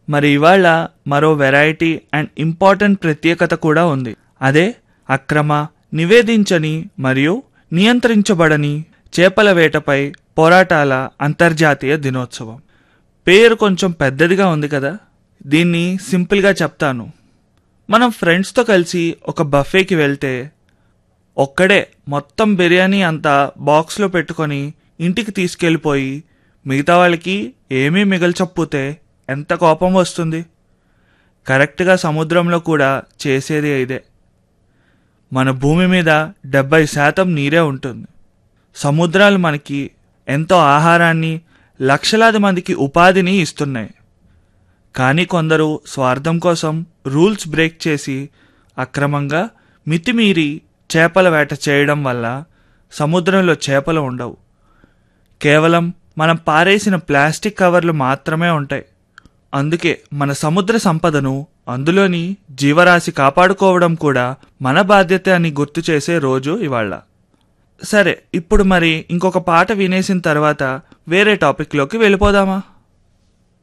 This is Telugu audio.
మరి ఇవాళ మరో వెరైటీ అండ్ ఇంపార్టెంట్ ప్రత్యేకత కూడా ఉంది అదే అక్రమ నివేదించని మరియు నియంత్రించబడని చేపల వేటపై పోరాటాల అంతర్జాతీయ దినోత్సవం పేరు కొంచెం పెద్దదిగా ఉంది కదా దీన్ని సింపుల్గా చెప్తాను మనం ఫ్రెండ్స్తో కలిసి ఒక బఫేకి వెళ్తే ఒక్కడే మొత్తం బిర్యానీ అంతా బాక్స్లో పెట్టుకొని ఇంటికి తీసుకెళ్ళిపోయి మిగతా వాళ్ళకి ఏమీ మిగల్చకపోతే ఎంత కోపం వస్తుంది కరెక్ట్గా సముద్రంలో కూడా చేసేది ఇదే మన భూమి మీద డెబ్బై శాతం నీరే ఉంటుంది సముద్రాలు మనకి ఎంతో ఆహారాన్ని లక్షలాది మందికి ఉపాధిని ఇస్తున్నాయి కానీ కొందరు స్వార్థం కోసం రూల్స్ బ్రేక్ చేసి అక్రమంగా మితిమీరి చేపల వేట చేయడం వల్ల సముద్రంలో చేపలు ఉండవు కేవలం మనం పారేసిన ప్లాస్టిక్ కవర్లు మాత్రమే ఉంటాయి అందుకే మన సముద్ర సంపదను అందులోని జీవరాశి కాపాడుకోవడం కూడా మన బాధ్యత అని గుర్తు చేసే రోజు ఇవాళ సరే ఇప్పుడు మరి ఇంకొక పాట వినేసిన తర్వాత వేరే టాపిక్లోకి వెళ్ళిపోదామా